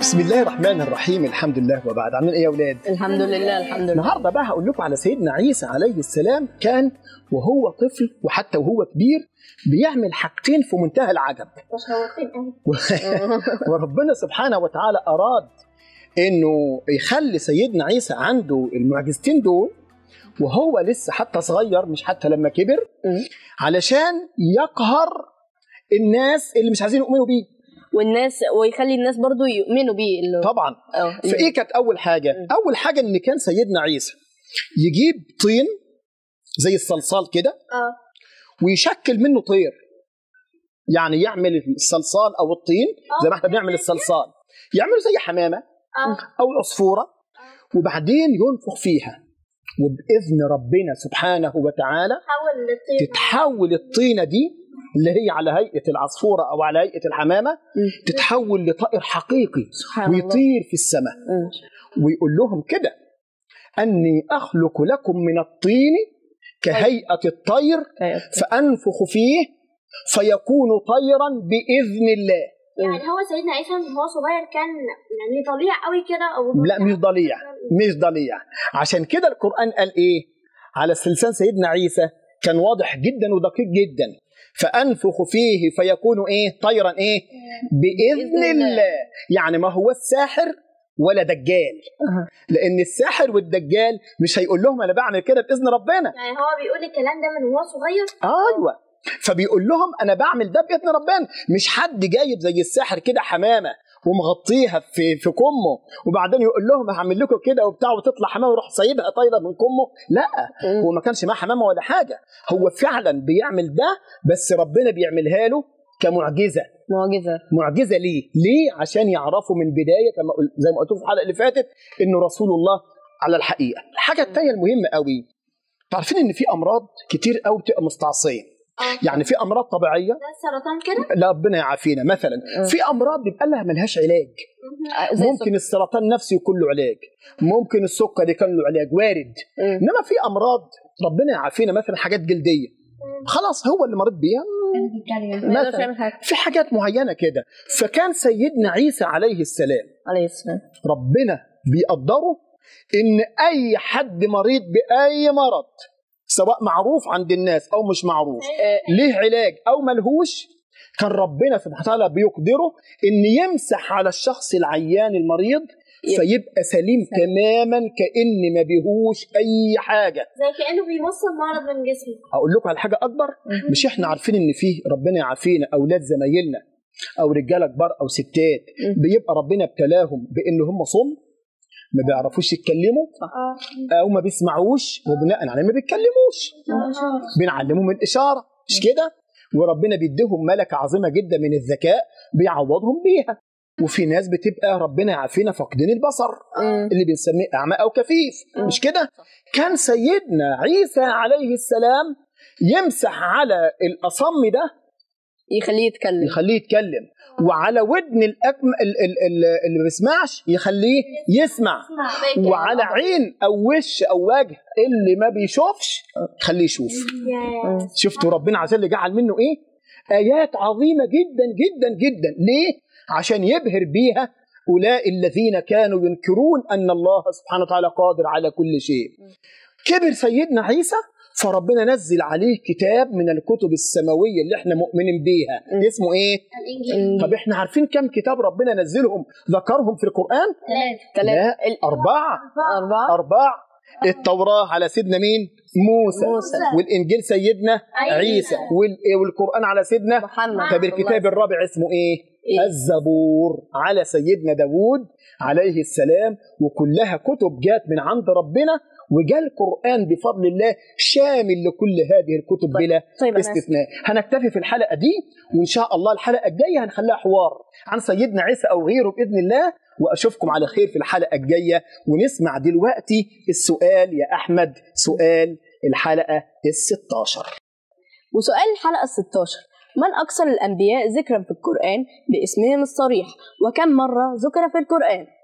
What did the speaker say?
بسم الله الرحمن الرحيم الحمد لله وبعد عاملين ايه يا اولاد الحمد لله الحمد لله النهارده بقى هقول لكم على سيدنا عيسى عليه السلام كان وهو طفل وحتى وهو كبير بيعمل حاجتين في منتهى العجب وربنا سبحانه وتعالى اراد انه يخلي سيدنا عيسى عنده المعجزتين دول وهو لسه حتى صغير مش حتى لما كبر علشان يقهر الناس اللي مش عايزين يؤمنوا بيه والناس ويخلي الناس برضو يؤمنوا بيه اللي طبعا اه فايه كانت اول حاجه مم. اول حاجه ان كان سيدنا عيسى يجيب طين زي الصلصال كده اه ويشكل منه طير يعني يعمل الصلصال او الطين زي ما احنا بنعمل الصلصال يعمله زي حمامه او عصفوره وبعدين ينفخ فيها وباذن ربنا سبحانه وتعالى حول للطير تتحول الطينه دي اللي هي على هيئه العصفوره او على هيئه الحمامه تتحول لطائر حقيقي سبحان الله ويطير في السماء مم. ويقول لهم كده أني أخلق لكم من الطين كهيئة الطير أيوة. فأنفخ فيه فيكون طيرا بإذن الله يعني هو سيدنا عيسى وهو صغير كان يعني طليع قوي كده او لا مش ضليع مش ضليع عشان كده القرآن قال إيه على لسان سيدنا عيسى كان واضح جدا ودقيق جدا فأنفخ فيه فيكون إيه طيرا إيه بإذن بإذن الله. الله يعني ما هو الساحر ولا دجال أها. لأن الساحر والدجال مش هيقول لهم أنا بعمل كده بإذن ربنا يعني هو بيقول الكلام ده من وهو صغير ايوه فبيقول لهم انا بعمل ده باذن ربنا مش حد جايب زي الساحر كده حمامه ومغطيها في في كمه وبعدين يقول لهم هعمل لكم كده وبتاع وتطلع حمامه ويروح سايبها طايره من كمه لا مم. هو ما كانش معاه حمامه ولا حاجه هو فعلا بيعمل ده بس ربنا بيعملها له كمعجزه معجزة معجزه ليه؟ ليه؟ عشان يعرفوا من بدايه كما قل- زي ما قلت في الحلقه اللي فاتت انه رسول الله على الحقيقه. الحاجه الثانيه المهمه قوي عارفين ان في امراض كتير قوي بتبقى مستعصيه اه يعني في امراض طبيعيه ده السرطان كده لا ربنا يعافينا مثلا مم. في امراض بيبقى لها ملهاش علاج آه، زي ممكن السرطان نفسه يكون له علاج ممكن السكر يكون له علاج وارد مم. انما في امراض ربنا يعافينا مثلا حاجات جلديه خلاص هو اللي مريض بيها ما يقدرش مثلا يعمل حاجة في حاجات معينه كده فكان سيدنا عيسى عليه السلام عليه السلام ربنا بيقدره ان اي حد مريض باي مرض سواء معروف عند الناس او مش معروف آه، ليه علاج او ملهوش كان ربنا سبحانه وتعالى بيقدره ان يمسح على الشخص العيان المريض يب- فيبقى سليم تماما كان ما بيهوش اي حاجه زي كانه بيمص المرض من جسمه اقول لكم على حاجه اكبر مش احنا عارفين ان فيه ربنا يعافينا اولاد زمايلنا او رجاله كبار او ستات مم. بيبقى ربنا ابتلاهم بان هم صم ما بيعرفوش يتكلموا اه او ما بيسمعوش وبناء عليه ما بيتكلموش بنعلمهم الاشاره مش كده وربنا بيديهم ملكه عظيمه جدا من الذكاء بيعوضهم بيها وفي ناس بتبقى ربنا يعافينا فاقدين البصر مم. اللي بنسميه اعمى او كفيف مش كده كان سيدنا عيسى عليه السلام يمسح على الاصم ده يخليه يتكلم يخليه يتكلم وعلى ودن الأكم ال- ال- ال- اللي ما بيسمعش يخليه يسمع وعلى عين او وش او وجه اللي ما بيشوفش خليه يشوف يا مم. شفتوا ربنا عز وجل جعل منه ايه ايات عظيمه جدا جدا جدا ليه عشان يبهر بيها اولئك الذين كانوا ينكرون ان الله سبحانه وتعالى قادر على كل شيء كبر سيدنا عيسى فربنا نزل عليه كتاب من الكتب السماويه اللي احنا مؤمنين بيها م. اسمه ايه الانجيل طب احنا عارفين كم كتاب ربنا نزلهم ذكرهم في القران ثلاثة ثلاثة لا ال- اربعه أربعة اربعه التوراة على سيدنا مين؟ موسى, موسى. والإنجيل سيدنا عيسى. عيسى وال- والقرآن على سيدنا محمد طب الكتاب الرابع اسمه ايه؟ إيه؟ الزبور على سيدنا داوود عليه السلام وكلها كتب جات من عند ربنا وجاء القرآن بفضل الله شامل لكل هذه الكتب بلا طيب أنا استثناء هنكتفي في الحلقة دي وإن شاء الله الحلقة الجاية هنخليها حوار عن سيدنا عيسى أو غيره بإذن الله وأشوفكم على خير في الحلقة الجاية ونسمع دلوقتي السؤال يا أحمد سؤال الحلقة الستاشر وسؤال الحلقة 16 من أكثر الأنبياء ذكرا في القرآن باسمهم الصريح وكم مرة ذكر في القرآن